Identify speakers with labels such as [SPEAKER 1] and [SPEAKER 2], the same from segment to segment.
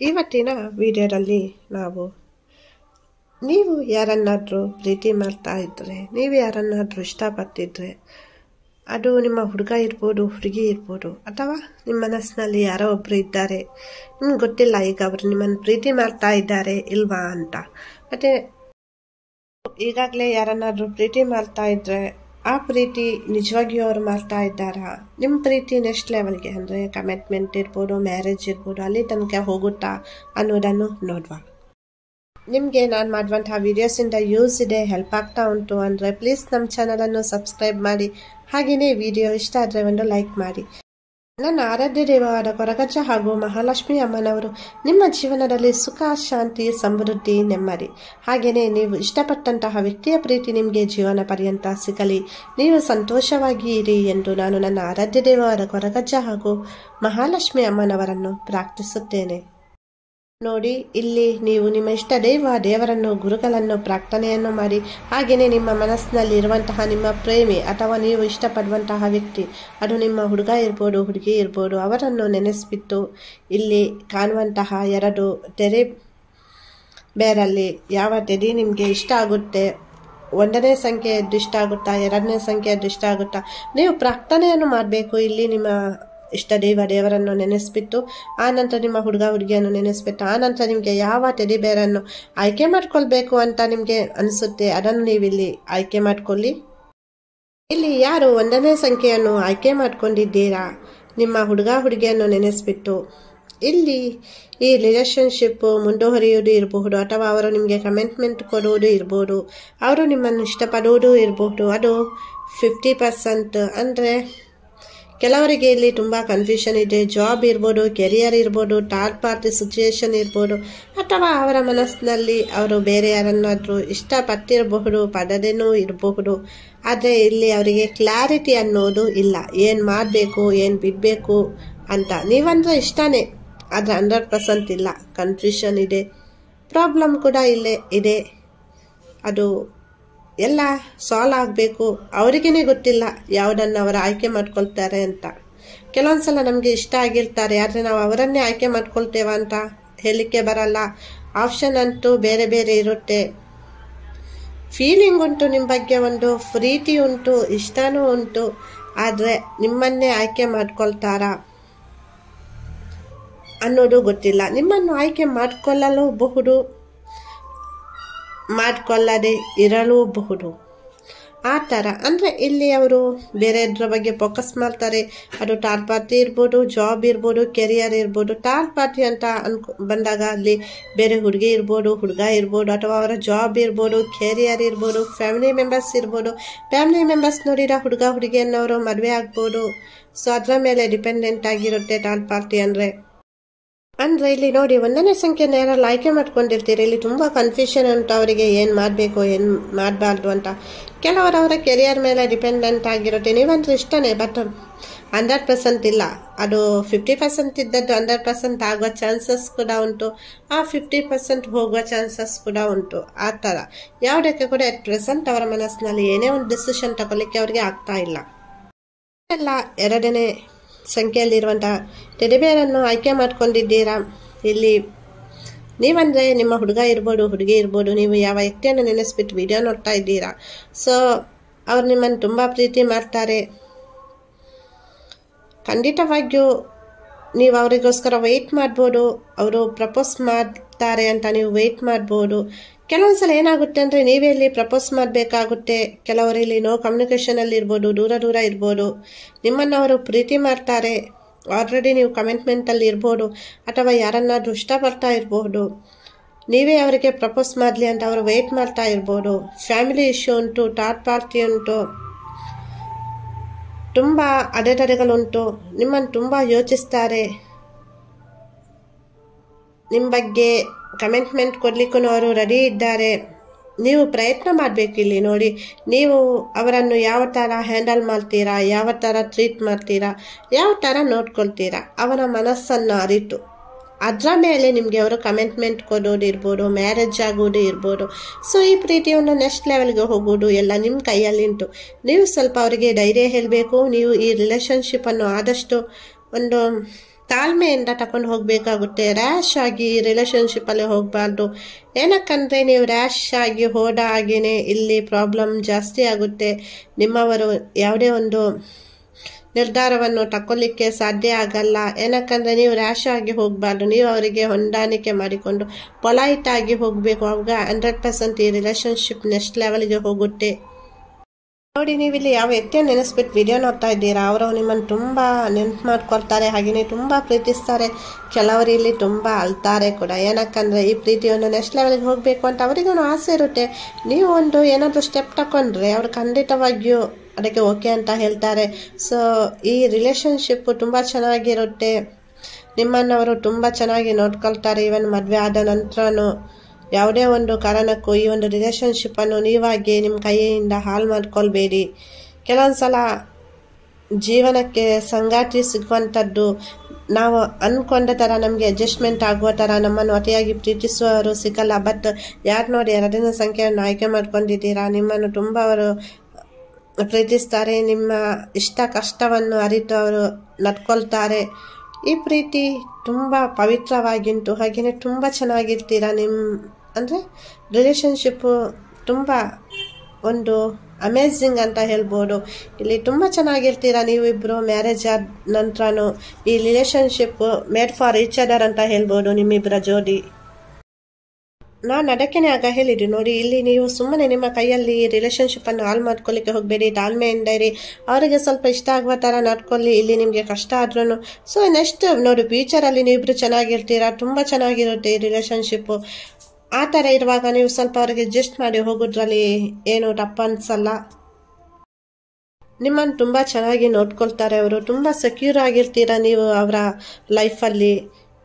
[SPEAKER 1] ಇವತ್ತಿನ ವಿಡಿಯೋದಲ್ಲಿ ನಾವು ನೀವು ಯಾರನ್ನಾದರೂ ಪ್ರೀತಿ ಮಾಡ್ತಾ ಇದ್ದರೆ ನೀವು ಯಾರನ್ನಾದರೂ ಇಷ್ಟಪಡ್ತಿದ್ರೆ ಅದು ನಿಮ್ಮ ಹುಡುಗ ಇರ್ಬೋದು ಹುಡುಗಿ ಇರ್ಬೋದು ಅಥವಾ ನಿಮ್ಮ ಮನಸ್ಸಿನಲ್ಲಿ ಯಾರೋ ಒಬ್ಬರು ಇದ್ದಾರೆ ನಿಮ್ಗೆ ಗೊತ್ತಿಲ್ಲ ಈಗ ಅವರು ನಿಮ್ಮನ್ನು ಪ್ರೀತಿ ಮಾಡ್ತಾ ಇದ್ದಾರೆ ಇಲ್ವಾ ಅಂತ ಮತ್ತು ಈಗಾಗಲೇ ಯಾರನ್ನಾದರೂ ಪ್ರೀತಿ ಮಾಡ್ತಾ ಇದ್ರೆ ಆ ಪ್ರೀತಿ ನಿಜವಾಗಿಯೂ ಅವ್ರು ಮಾಡ್ತಾ ಇದ್ದಾರಾ ನಿಮ್ಮ ಪ್ರೀತಿ ನೆಕ್ಸ್ಟ್ ಲೆವೆಲ್ಗೆ ಅಂದರೆ ಕಮಿಟ್ಮೆಂಟ್ ಇರ್ಬೋದು ಮ್ಯಾರೇಜ್ ಇರ್ಬೋದು ಅಲ್ಲಿ ತನಕ ಹೋಗುತ್ತಾ ಅನ್ನೋದನ್ನು ನೋಡುವ ನಿಮಗೆ ನಾನು ಮಾಡುವಂತಹ ವೀಡಿಯೋಸಿಂದ ಯೂಸ್ ಇದೆ ಹೆಲ್ಪ್ ಆಗ್ತಾ ಉಂಟು ಅಂದರೆ ಪ್ಲೀಸ್ ನಮ್ಮ ಚಾನಲನ್ನು ಸಬ್ಸ್ಕ್ರೈಬ್ ಮಾಡಿ ಹಾಗೆಯೇ ವಿಡಿಯೋ ಇಷ್ಟ ಆದರೆ ಒಂದು ಲೈಕ್ ಮಾಡಿ ನನ್ನ ಆರಾಧ್ಯ ದೇವವಾದ ಕೊರಗಜ್ಜ ಹಾಗೂ ಮಹಾಲಕ್ಷ್ಮಿ ಅಮ್ಮನವರು ನಿಮ್ಮ ಜೀವನದಲ್ಲಿ ಸುಖ ಶಾಂತಿ ಸಮೃದ್ಧಿ ನೆಮ್ಮದಿ ಹಾಗೆಯೇ ನೀವು ಇಷ್ಟಪಟ್ಟಂತಹ ವ್ಯಕ್ತಿಯ ಪ್ರೀತಿ ನಿಮಗೆ ಜೀವನ ಪರ್ಯಂತ ಸಿಗಲಿ ನೀವು ಸಂತೋಷವಾಗಿ ಇರಿ ಎಂದು ನಾನು ನನ್ನ ಆರಾಧ್ಯ ದೇವವಾದ ಕೊರಗಜ್ಜ ಹಾಗೂ ಮಹಾಲಕ್ಷ್ಮಿ ಅಮ್ಮನವರನ್ನು ಪ್ರಾರ್ಥಿಸುತ್ತೇನೆ ನೋಡಿ ಇಲ್ಲಿ ನೀವು ನಿಮ್ಮ ಇಷ್ಟ ದೈವ ದೇವರನ್ನು ಗುರುಗಳನ್ನು ಪ್ರಾರ್ಥನೆಯನ್ನು ಮಾಡಿ ಹಾಗೆಯೇ ನಿಮ್ಮ ಮನಸ್ಸಿನಲ್ಲಿ ಇರುವಂತಹ ನಿಮ್ಮ ಪ್ರೇಮಿ ಅಥವಾ ನೀವು ಇಷ್ಟಪಡುವಂತಹ ವ್ಯಕ್ತಿ ಅದು ನಿಮ್ಮ ಹುಡುಗ ಇರ್ಬೋದು ಹುಡುಗಿ ಇರ್ಬೋದು ಅವರನ್ನು ನೆನೆಸ್ಬಿಟ್ಟು ಇಲ್ಲಿ ಕಾಣುವಂತಹ ಎರಡು ತೆರೆ ಬೇರಲ್ಲಿ ಯಾವ ತೆರೆ ನಿಮಗೆ ಇಷ್ಟ ಆಗುತ್ತೆ ಒಂದನೇ ಸಂಖ್ಯೆ ಇಷ್ಟ ಆಗುತ್ತಾ ಎರಡನೇ ಸಂಖ್ಯೆ ಇಷ್ಟ ಆಗುತ್ತಾ ನೀವು ಪ್ರಾರ್ಥನೆಯನ್ನು ಮಾಡಬೇಕು ಇಲ್ಲಿ ನಿಮ್ಮ ಇಷ್ಟ ದೈವ ದೇವರನ್ನು ನೆನೆಸ್ಬಿಟ್ಟು ಆ ನಂತರ ನಿಮ್ಮ ಹುಡುಗ ಹುಡುಗಿಯನ್ನು ನೆನೆಸ್ಬಿಟ್ಟು ಆ ನಂತರ ನಿಮಗೆ ಯಾವ ಟೆಡಿ ಬೇರನ್ನು ಆಯ್ಕೆ ಮಾಡ್ಕೊಳ್ಬೇಕು ಅಂತ ನಿಮಗೆ ಅನಿಸುತ್ತೆ ಅದನ್ನು ನೀವಿಲ್ಲಿ ಆಯ್ಕೆ ಮಾಡ್ಕೊಳ್ಳಿ ಇಲ್ಲಿ ಯಾರು ಒಂದನೇ ಸಂಖ್ಯೆಯನ್ನು ಆಯ್ಕೆ ಮಾಡ್ಕೊಂಡಿದ್ದೀರಾ ನಿಮ್ಮ ಹುಡುಗ ಹುಡುಗಿಯನ್ನು ನೆನೆಸ್ಬಿಟ್ಟು ಇಲ್ಲಿ ಈ ರಿಲೇಶನ್ಶಿಪ್ ಮುಂದುವರಿಯುವುದು ಇರಬಹುದು ಅಥವಾ ಅವರು ನಿಮಗೆ ಕಮೆಂಟ್ಮೆಂಟ್ ಕೊಡುವುದು ಇರ್ಬೋದು ಅವರು ನಿಮ್ಮನ್ನು ಇಷ್ಟಪಡುವುದು ಇರಬಹುದು ಅದು ಫಿಫ್ಟಿ ಪರ್ಸೆಂಟ್ ಅಂದರೆ ಕೆಲವರಿಗೆ ಇಲ್ಲಿ ತುಂಬ ಕನ್ಫ್ಯೂಷನ್ ಇದೆ ಜಾಬ್ ಇರ್ಬೋದು ಕೆರಿಯರ್ ಇರ್ಬೋದು ಥರ್ಡ್ ಪಾರ್ಟಿ ಸಿಚುಯೇಷನ್ ಇರ್ಬೋದು ಅಥವಾ ಅವರ ಮನಸ್ಸಿನಲ್ಲಿ ಅವರು ಬೇರೆ ಯಾರನ್ನಾದರೂ ಇಷ್ಟಪಟ್ಟಿರಬಹುದು ಪಡದೇನೂ ಇರಬಹುದು ಆದರೆ ಇಲ್ಲಿ ಅವರಿಗೆ ಕ್ಲಾರಿಟಿ ಅನ್ನೋದು ಇಲ್ಲ ಏನು ಮಾಡಬೇಕು ಏನು ಬಿಡಬೇಕು ಅಂತ ನೀವಂದ್ರೆ ಇಷ್ಟನೇ ಆದರೆ ಹಂಡ್ರೆಡ್ ಪರ್ಸೆಂಟ್ ಇಲ್ಲ ಕನ್ಫ್ಯೂಷನ್ ಇದೆ ಪ್ರಾಬ್ಲಮ್ ಕೂಡ ಇಲ್ಲೇ ಇದೆ ಅದು ಎಲ್ಲ ಸಾಲ್ವ್ ಆಗಬೇಕು ಅವರಿಗೇ ಗೊತ್ತಿಲ್ಲ ಯಾವುದನ್ನು ಅವರು ಆಯ್ಕೆ ಮಾಡ್ಕೊಳ್ತಾರೆ ಅಂತ ಕೆಲವೊಂದ್ಸಲ ನಮಗೆ ಇಷ್ಟ ಆಗಿರ್ತಾರೆ ಆದರೆ ನಾವು ಅವರನ್ನೇ ಆಯ್ಕೆ ಮಾಡ್ಕೊಳ್ತೇವ ಅಂತ ಹೇಳಲಿಕ್ಕೆ ಬರಲ್ಲ ಆಪ್ಷನ್ ಅಂತೂ ಬೇರೆ ಬೇರೆ ಇರುತ್ತೆ ಫೀಲಿಂಗ್ ಉಂಟು ನಿಮ್ಮ ಬಗ್ಗೆ ಒಂದು ಪ್ರೀತಿ ಉಂಟು ಇಷ್ಟನೂ ಉಂಟು ಆದರೆ ನಿಮ್ಮನ್ನೇ ಆಯ್ಕೆ ಮಾಡ್ಕೊಳ್ತಾರಾ ಅನ್ನೋದು ಗೊತ್ತಿಲ್ಲ ನಿಮ್ಮನ್ನು ಆಯ್ಕೆ ಮಾಡಿಕೊಳ್ಳಲೂಬಹುದು ಮಾಡಿಕೊಳ್ಳದೆ ಇರಲೂಬಹುದು ಆ ಥರ ಅಂದರೆ ಇಲ್ಲಿ ಅವರು ಬೇರೆದ್ರ ಬಗ್ಗೆ ಫೋಕಸ್ ಮಾಡ್ತಾರೆ ಅದು ಟಾರ್ ಪಾರ್ಟಿ ಇರ್ಬೋದು ಜಾಬ್ ಇರ್ಬೋದು ಕೆರಿಯರ್ ಇರ್ಬೋದು ಟಾರ್ ಪಾರ್ಟಿ ಅಂತ ಅನ್ಕೊ ಬಂದಾಗ ಅಲ್ಲಿ ಬೇರೆ ಹುಡುಗಿ ಇರ್ಬೋದು ಹುಡುಗ ಇರ್ಬೋದು ಅಥವಾ ಅವರ ಜಾಬ್ ಇರ್ಬೋದು ಕೆರಿಯರ್ ಇರ್ಬೋದು ಫ್ಯಾಮಿಲಿ ಮೆಂಬರ್ಸ್ ಇರ್ಬೋದು ಫ್ಯಾಮಿಲಿ ಮೆಂಬರ್ಸ್ ನೋಡಿದ ಹುಡುಗ ಹುಡುಗಿಯನ್ನವರು ಮದುವೆ ಆಗ್ಬೋದು ಸೊ ಅದರ ಮೇಲೆ ಡಿಪೆಂಡೆಂಟ್ ಆಗಿರುತ್ತೆ ಟಾರ್ ಪಾರ್ಟಿ ಅಂದರೆ ಅಂದರೆ ಇಲ್ಲಿ ನೋಡಿ ಒಂದನೇ ಸಂಖ್ಯೆ ನೇರಲ್ಲಿ ಆಯ್ಕೆ ಮಾಡ್ಕೊಂಡಿರ್ತೀರಿ ಇಲ್ಲಿ ತುಂಬ ಕನ್ಫ್ಯೂಷನ್ ಉಂಟು ಅವರಿಗೆ ಏನು ಮಾಡಬೇಕು ಏನು ಮಾಡಬಾರ್ದು ಅಂತ ಕೆಲವರು ಅವರ ಕೆರಿಯರ್ ಮೇಲೆ ಡಿಪೆಂಡೆಂಟ್ ಆಗಿರುತ್ತೆ ನೀವಂದ್ರೆ ಇಷ್ಟನೇ ಬಟ್ ಹಂಡ್ರೆಡ್ ಪರ್ಸೆಂಟ್ ಇಲ್ಲ ಅದು ಫಿಫ್ಟಿ ಪರ್ಸೆಂಟ್ ಇದ್ದದ್ದು ಹಂಡ್ರೆಡ್ ಪರ್ಸೆಂಟ್ ಆಗುವ ಚಾನ್ಸಸ್ ಕೂಡ ಉಂಟು ಆ ಫಿಫ್ಟಿ ಪರ್ಸೆಂಟ್ ಹೋಗುವ ಚಾನ್ಸಸ್ ಕೂಡ ಉಂಟು ಆ ಥರ ಯಾವುದಕ್ಕೆ ಕೂಡ ಅಟ್ ಪ್ರೆಸೆಂಟ್ ಅವರ ಮನಸ್ಸಿನಲ್ಲಿ ಏನೇ ಒಂದು ಡಿಸಿಷನ್ ತಗೊಳ್ಳಿಕ್ಕೆ ಅವರಿಗೆ ಆಗ್ತಾ ಇಲ್ಲ ಎಲ್ಲ ಎರಡನೇ ಸಂಖ್ಯೆಯಲ್ಲಿರುವಂತಹ ಟೆಡಿಬೇರನ್ನು ಆಯ್ಕೆ ಮಾಡ್ಕೊಂಡಿದ್ದೀರಾ ಇಲ್ಲಿ ನೀವಂದರೆ ನಿಮ್ಮ ಹುಡುಗ ಇರ್ಬೋದು ಹುಡುಗಿ ಇರ್ಬೋದು ನೀವು ಯಾವ ವ್ಯಕ್ತಿಯನ್ನು ನೆನೆಸ್ಬಿಟ್ಟು ವಿಡಿಯೋ ನೋಡ್ತಾ ಇದ್ದೀರಾ ಸೊ ಅವ್ರು ನಿಮ್ಮನ್ನು ತುಂಬ ಪ್ರೀತಿ ಮಾಡ್ತಾರೆ ಖಂಡಿತವಾಗಿಯೂ ನೀವು ಅವರಿಗೋಸ್ಕರ ವೆಯ್ಟ್ ಮಾಡ್ಬೋದು ಅವರು ಪ್ರಪೋಸ್ ಮಾಡ್ತಾರೆ ಅಂತ ನೀವು ವೆಯ್ಟ್ ಮಾಡ್ಬೋದು ಕೆಲವೊಂದ್ಸಲ ಏನಾಗುತ್ತೆ ಅಂದರೆ ನೀವೇ ಇಲ್ಲಿ ಪ್ರಪೋಸ್ ಮಾಡಬೇಕಾಗುತ್ತೆ ಕೆಲವರು ಇಲ್ಲಿ ನೋ ಕಮ್ಯುನಿಕೇಷನಲ್ಲಿ ಇರ್ಬೋದು ದೂರ ದೂರ ಇರ್ಬೋದು ನಿಮ್ಮನ್ನು ಅವರು ಪ್ರೀತಿ ಮಾಡ್ತಾರೆ ಆಲ್ರೆಡಿ ನೀವು ಕಮಿಟ್ಮೆಂಟಲ್ಲಿ ಇರ್ಬೋದು ಅಥವಾ ಯಾರನ್ನಾದ್ರೂ ಇಷ್ಟಪಡ್ತಾ ಇರ್ಬೋದು ನೀವೇ ಅವರಿಗೆ ಪ್ರಪೋಸ್ ಮಾಡಲಿ ಅಂತ ಅವರು ವೆಯ್ಟ್ ಮಾಡ್ತಾ ಇರ್ಬೋದು ಫ್ಯಾಮಿಲಿ ಇಶ್ಯೂ ಉಂಟು ಟಾಟ್ ಪಾರ್ಟಿ ಉಂಟು ತುಂಬ ಅಡೆತಡೆಗಳುಂಟು ನಿಮ್ಮನ್ನು ತುಂಬ ಯೋಚಿಸ್ತಾರೆ ನಿಮ್ಮ ಬಗ್ಗೆ ಕಮೆಂಟ್ಮೆಂಟ್ ಕೊಡ್ಲಿಕ್ಕೂ ಅವರು ರೆಡಿ ಇದ್ದಾರೆ ನೀವು ಪ್ರಯತ್ನ ಮಾಡಬೇಕು ಇಲ್ಲಿ ನೋಡಿ ನೀವು ಅವರನ್ನು ಯಾವ ಥರ ಹ್ಯಾಂಡಲ್ ಮಾಡ್ತೀರಾ ಯಾವ ಥರ ಟ್ರೀಟ್ ಮಾಡ್ತೀರಾ ಯಾವ ಥರ ನೋಡ್ಕೊಳ್ತೀರಾ ಅವರ ಮನಸ್ಸನ್ನು ಅರಿತು ಅದರ ಮೇಲೆ ನಿಮಗೆ ಅವರು ಕಮೆಂಟ್ಮೆಂಟ್ ಕೊಡೋದು ಇರ್ಬೋದು ಮ್ಯಾರೇಜ್ ಆಗೋದು ಇರ್ಬೋದು ಸೊ ಈ ಪ್ರೀತಿಯನ್ನು ನೆಕ್ಸ್ಟ್ ಲೆವೆಲ್ಗೆ ಹೋಗೋದು ಎಲ್ಲ ನಿಮ್ಮ ಕೈಯಲ್ಲಿಂಟು ನೀವು ಸ್ವಲ್ಪ ಅವರಿಗೆ ಧೈರ್ಯ ಹೇಳಬೇಕು ನೀವು ಈ ರಿಲೇಷನ್ಶಿಪ್ಪನ್ನು ಆದಷ್ಟು ಒಂದು ತಾಳ್ಮೆಯಿಂದ ತಕೊಂಡು ಹೋಗಬೇಕಾಗುತ್ತೆ ರ್ಯಾಶ್ ಆಗಿ ರಿಲೇಷನ್ಶಿಪ್ಪಲ್ಲಿ ಹೋಗಬಾರ್ದು ಏನಕ್ಕಂದರೆ ನೀವು ರ್ಯಾಶ್ ಆಗಿ ಹೋದ ಹಾಗೇನೆ ಇಲ್ಲಿ ಪ್ರಾಬ್ಲಮ್ ಜಾಸ್ತಿ ಆಗುತ್ತೆ ನಿಮ್ಮವರು ಯಾವುದೇ ಒಂದು ನಿರ್ಧಾರವನ್ನು ತಗೊಳ್ಳಿಕ್ಕೆ ಸಾಧ್ಯ ಆಗಲ್ಲ ಏನಕ್ಕಂದ್ರೆ ನೀವು ರ್ಯಾಶ್ ಆಗಿ ಹೋಗಬಾರ್ದು ನೀವು ಅವರಿಗೆ ಹೊಂದಾಣಿಕೆ ಮಾಡಿಕೊಂಡು ಪೊಲೈಟ್ ಆಗಿ ಹೋಗಬೇಕು ಅವಾಗ ಹಂಡ್ರೆಡ್ ಪರ್ಸೆಂಟ್ ಈ ರಿಲೇಶನ್ಶಿಪ್ ನೆಕ್ಸ್ಟ್ ಲೆವೆಲ್ಗೆ ಹೋಗುತ್ತೆ ನೋಡಿ ನೀವು ಇಲ್ಲಿ ಯಾವ ವ್ಯಕ್ತಿಯನ್ನು ನೆನೆಸ್ಬಿಟ್ಟು ವಿಡಿಯೋ ನೋಡ್ತಾ ಇದ್ದೀರಾ ಅವರು ನಿಮ್ಮನ್ನು ತುಂಬ ನೆನ್ಪು ಮಾಡ್ಕೊಳ್ತಾರೆ ಹಾಗೆಯೇ ತುಂಬ ಪ್ರೀತಿಸ್ತಾರೆ ಕೆಲವರು ಇಲ್ಲಿ ತುಂಬ ಅಳ್ತಾರೆ ಕೂಡ ಏನಕ್ಕಂದ್ರೆ ಈ ಪ್ರೀತಿಯನ್ನು ನೆಕ್ಸ್ಟ್ ಲೆವೆಲ್ಗೆ ಹೋಗಬೇಕು ಅಂತ ಅವರಿಗೂ ಆಸೆ ಇರುತ್ತೆ ನೀವು ಒಂದು ಏನಾದರೂ ಸ್ಟೆಪ್ ತಗೊಂಡ್ರೆ ಅವ್ರು ಖಂಡಿತವಾಗಿಯೂ ಅದಕ್ಕೆ ಓಕೆ ಅಂತ ಹೇಳ್ತಾರೆ ಸೊ ಈ ರಿಲೇಶನ್ಶಿಪ್ ತುಂಬ ಚೆನ್ನಾಗಿರುತ್ತೆ ನಿಮ್ಮನ್ನು ಅವರು ತುಂಬ ಚೆನ್ನಾಗಿ ನೋಡ್ಕೊಳ್ತಾರೆ ಇವನ್ ಮದುವೆ ಆದ ನಂತರನೂ ಯಾವುದೇ ಒಂದು ಕಾರಣಕ್ಕೂ ಈ ಒಂದು ರಿಲೇಶನ್ಶಿಪ್ಪನ್ನು ನೀವಾಗಿ ನಿಮ್ಮ ಕೈಯಿಂದ ಹಾಳು ಮಾಡ್ಕೊಳ್ಬೇಡಿ ಕೆಲವೊಂದು ಸಲ ಜೀವನಕ್ಕೆ ಸಂಗಾತಿ ಸಿಗುವಂಥದ್ದು ನಾವು ಅಂದ್ಕೊಂಡ ಥರ ನಮಗೆ ಅಡ್ಜಸ್ಟ್ಮೆಂಟ್ ಆಗುವ ಥರ ನಮ್ಮನ್ನು ಅತಿಯಾಗಿ ಪ್ರೀತಿಸುವವರು ಸಿಗಲ್ಲ ಬಟ್ ಯಾರು ನೋಡಿ ಎರಡನೇ ಸಂಖ್ಯೆಯನ್ನು ಆಯ್ಕೆ ಮಾಡ್ಕೊಂಡಿದ್ದೀರಾ ನಿಮ್ಮನ್ನು ತುಂಬ ಅವರು ಪ್ರೀತಿಸ್ತಾರೆ ನಿಮ್ಮ ಇಷ್ಟ ಕಷ್ಟವನ್ನು ಅರಿತು ಅವರು ನಡ್ಕೊಳ್ತಾರೆ ಈ ಪ್ರೀತಿ ತುಂಬ ಪವಿತ್ರವಾಗಿಂಟು ಹಾಗೆಯೇ ತುಂಬ ಚೆನ್ನಾಗಿರ್ತೀರ ನಿಮ್ಮ ಅಂದರೆ ರಿಲೇಶನ್ಶಿಪ್ಪು ತುಂಬ ಒಂದು ಅಮೇಝಿಂಗ್ ಅಂತ ಹೇಳ್ಬೋದು ಇಲ್ಲಿ ತುಂಬ ಚೆನ್ನಾಗಿರ್ತೀರ ನೀವಿಬ್ಬರು ಮ್ಯಾರೇಜ್ ಆದ ನಂತರನೂ ಈ relationship made for each other ಅಂತ ಹೇಳ್ಬೋದು ನಿಮ್ಮಿಬ್ಬರ ಜೋಡಿ ನಾನು ಅದಕ್ಕೇನೆ ಆಗ ಹೇಳಿದ್ದು ನೋಡಿ ಇಲ್ಲಿ ನೀವು ಸುಮ್ಮನೆ ನಿಮ್ಮ ಕೈಯಲ್ಲಿ ರಿಲೇಶನ್ಶಿಪ್ ಅನ್ನು ಹಾಳು ಮಾಡ್ಕೊಳ್ಳಿಕ್ಕೆ ಹೋಗಬೇಡಿ ತಾಳ್ಮೆಯಿಂದ ಇರಿ ಅವರಿಗೆ ಸ್ವಲ್ಪ ಇಷ್ಟ ಆಗುವ ಥರ ನಡ್ಕೊಳ್ಳಿ ಇಲ್ಲಿ ನಿಮಗೆ ಕಷ್ಟ ಆದ್ರೂ ಸೊ ನೆಕ್ಸ್ಟ್ ನೋಡಿ ಫ್ಯೂಚರಲ್ಲಿ ನೀವಿಬ್ರು ಚೆನ್ನಾಗಿರ್ತೀರಾ ತುಂಬ ಚೆನ್ನಾಗಿರುತ್ತೆ ಈ ರಿಲೇಶನ್ಶಿಪ್ಪು ಆ ಥರ ಇರುವಾಗ ನೀವು ಸ್ವಲ್ಪ ಅವರಿಗೆ ಅಡ್ಜಸ್ಟ್ ಮಾಡಿ ಹೋಗೋದ್ರಲ್ಲಿ ಏನು ತಪ್ಪ ಅನ್ಸಲ್ಲ ನಿಮ್ಮನ್ನು ತುಂಬ ಚೆನ್ನಾಗಿ ನೋಡ್ಕೊಳ್ತಾರೆ ಅವರು ತುಂಬ ಸೆಕ್ಯೂರ್ ಆಗಿರ್ತೀರ ನೀವು ಅವರ ಲೈಫಲ್ಲಿ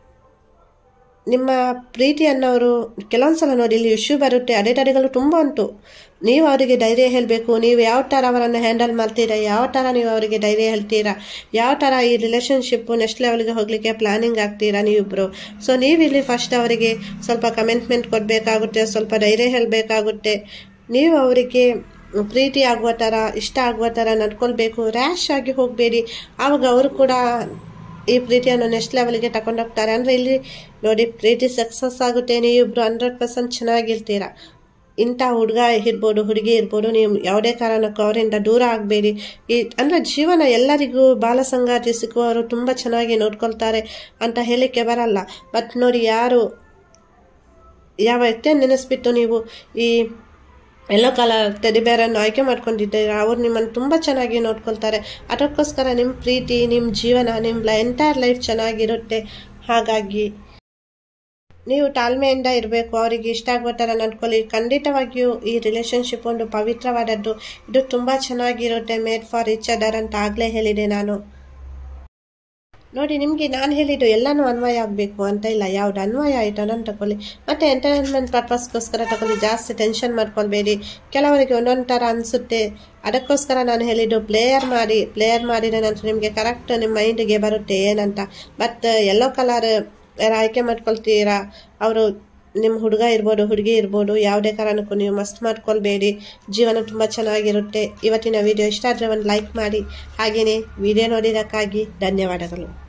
[SPEAKER 1] ನಿಮ್ಮ ಪ್ರೀತಿಯನ್ನು ಅವರು ಕೆಲವೊಂದು ಸಲ ನೋಡಿ ಇಲ್ಲಿ ಇಶ್ಯೂ ಬರುತ್ತೆ ಅಡೆತಡೆಗಳು ತುಂಬ ಉಂಟು ನೀವು ಅವರಿಗೆ ಧೈರ್ಯ ಹೇಳಬೇಕು ನೀವು ಯಾವ ಥರ ಅವರನ್ನು ಹ್ಯಾಂಡಲ್ ಮಾಡ್ತೀರಾ ಯಾವ ಥರ ನೀವು ಅವರಿಗೆ ಧೈರ್ಯ ಹೇಳ್ತೀರಾ ಯಾವ ಥರ ಈ ರಿಲೇಷನ್ಶಿಪ್ಪು ನೆಕ್ಸ್ಟ್ ಲೆವೆಲ್ಗೆ ಹೋಗಲಿಕ್ಕೆ ಪ್ಲಾನಿಂಗ್ ಆಗ್ತೀರಾ ನೀವಿಬ್ಬರು ಸೊ ನೀವು ಇಲ್ಲಿ ಫಸ್ಟ್ ಅವರಿಗೆ ಸ್ವಲ್ಪ ಕಮೆಂಟ್ಮೆಂಟ್ ಕೊಡಬೇಕಾಗುತ್ತೆ ಸ್ವಲ್ಪ ಧೈರ್ಯ ಹೇಳಬೇಕಾಗುತ್ತೆ ನೀವು ಅವರಿಗೆ ಪ್ರೀತಿ ಆಗುವ ಥರ ಇಷ್ಟ ಆಗುವ ಥರ ನಡ್ಕೊಳ್ಬೇಕು ರ್ಯಾಶ್ ಆಗಿ ಹೋಗಬೇಡಿ ಆವಾಗ ಅವರು ಕೂಡ ಈ ಪ್ರೀತಿಯನ್ನು ನೆಕ್ಸ್ಟ್ ಲೆವೆಲ್ಗೆ ತಗೊಂಡೋಗ್ತಾರೆ ಅಂದರೆ ಇಲ್ಲಿ ನೋಡಿ ಪ್ರೀತಿ ಸಕ್ಸಸ್ ಆಗುತ್ತೆ ನೀವಿಬ್ರು ಹಂಡ್ರೆಡ್ ಪರ್ಸೆಂಟ್ ಚೆನ್ನಾಗಿರ್ತೀರ ಇಂಥ ಹುಡುಗ ಇರ್ಬೋದು ಹುಡುಗಿ ಇರ್ಬೋದು ನೀವು ಯಾವುದೇ ಕಾರಣಕ್ಕೂ ಅವರಿಂದ ದೂರ ಆಗಬೇಡಿ ಈ ಅಂದರೆ ಜೀವನ ಎಲ್ಲರಿಗೂ ಬಾಲ ಸಂಗಾತಿ ಸಿಕ್ಕುವವರು ತುಂಬ ಚೆನ್ನಾಗಿ ನೋಡ್ಕೊಳ್ತಾರೆ ಅಂತ ಹೇಳಲಿಕ್ಕೆ ಬರಲ್ಲ ಬಟ್ ನೋಡಿ ಯಾರು ಯಾವ ವ್ಯಕ್ತಿಯನ್ನು ನೆನೆಸ್ಬಿಟ್ಟು ನೀವು ಈ ಎಲ್ಲೋ ಕಲರ್ ಟೆಡಿಬೇರನ್ನು ಆಯ್ಕೆ ಮಾಡ್ಕೊಂಡಿದ್ದೀರಾ ಅವ್ರು ನಿಮ್ಮನ್ನು ತುಂಬ ಚೆನ್ನಾಗಿ ನೋಡ್ಕೊಳ್ತಾರೆ ಅದಕ್ಕೋಸ್ಕರ ನಿಮ್ಮ ಪ್ರೀತಿ ನಿಮ್ಮ ಜೀವನ ನಿಮ್ಮ ಎಂಟೈರ್ ಲೈಫ್ ಚೆನ್ನಾಗಿರುತ್ತೆ ಹಾಗಾಗಿ ನೀವು ತಾಳ್ಮೆಯಿಂದ ಇರಬೇಕು ಅವರಿಗೆ ಇಷ್ಟ ಆಗೋ ಥರ ನಡ್ಕೊಳ್ಳಿ ಖಂಡಿತವಾಗಿಯೂ ಈ ರಿಲೇಶನ್ಶಿಪ್ ಒಂದು ಪವಿತ್ರವಾದದ್ದು ಇದು ತುಂಬ ಚೆನ್ನಾಗಿರುತ್ತೆ ಮೇಡ್ ಫಾರ್ ಈಚ್ ಅದರ್ ಅಂತ ಆಗಲೇ ಹೇಳಿದೆ ನಾನು ನೋಡಿ ನಿಮಗೆ ನಾನು ಹೇಳಿದ್ದು ಎಲ್ಲನೂ ಅನ್ವಯ ಆಗಬೇಕು ಅಂತ ಇಲ್ಲ ಯಾವ್ದು ಅನ್ವಯ ಆಯಿತು ಅದನ್ನು ತಗೊಳ್ಳಿ ಮತ್ತು ಎಂಟರ್ಟೈನ್ಮೆಂಟ್ ಪರ್ಪಸ್ಗೋಸ್ಕರ ತಗೊಳ್ಳಿ ಜಾಸ್ತಿ ಟೆನ್ಷನ್ ಮಾಡ್ಕೊಳ್ಬೇಡಿ ಕೆಲವರಿಗೆ ಒಂದೊಂದು ಥರ ಅನಿಸುತ್ತೆ ಅದಕ್ಕೋಸ್ಕರ ನಾನು ಹೇಳಿದ್ದು ಪ್ಲೇಯರ್ ಮಾಡಿ ಪ್ಲೇಯರ್ ಮಾಡಿದ ನಂತರ ನಿಮಗೆ ಕರೆಕ್ಟ್ ನಿಮ್ಮ ಮೈಂಡಿಗೆ ಬರುತ್ತೆ ಏನಂತ ಬಟ್ ಎಲ್ಲೋ ಕಲರ್ ಯಾರು ಆಯ್ಕೆ ಮಾಡ್ಕೊಳ್ತೀರಾ ಅವರು ನಿಮ್ಮ ಹುಡುಗ ಇರ್ಬೋದು ಹುಡುಗಿ ಇರ್ಬೋದು ಯಾವುದೇ ಕಾರಣಕ್ಕೂ ನೀವು ಮಸ್ತ್ ಮಾಡ್ಕೊಳ್ಬೇಡಿ ಜೀವನ ತುಂಬ ಚೆನ್ನಾಗಿರುತ್ತೆ ಇವತ್ತಿನ ವಿಡಿಯೋ ಇಷ್ಟ ಆದರೆ ಒಂದು ಲೈಕ್ ಮಾಡಿ ಹಾಗೆಯೇ ವಿಡಿಯೋ ನೋಡಿದ್ದಕ್ಕಾಗಿ ಧನ್ಯವಾದಗಳು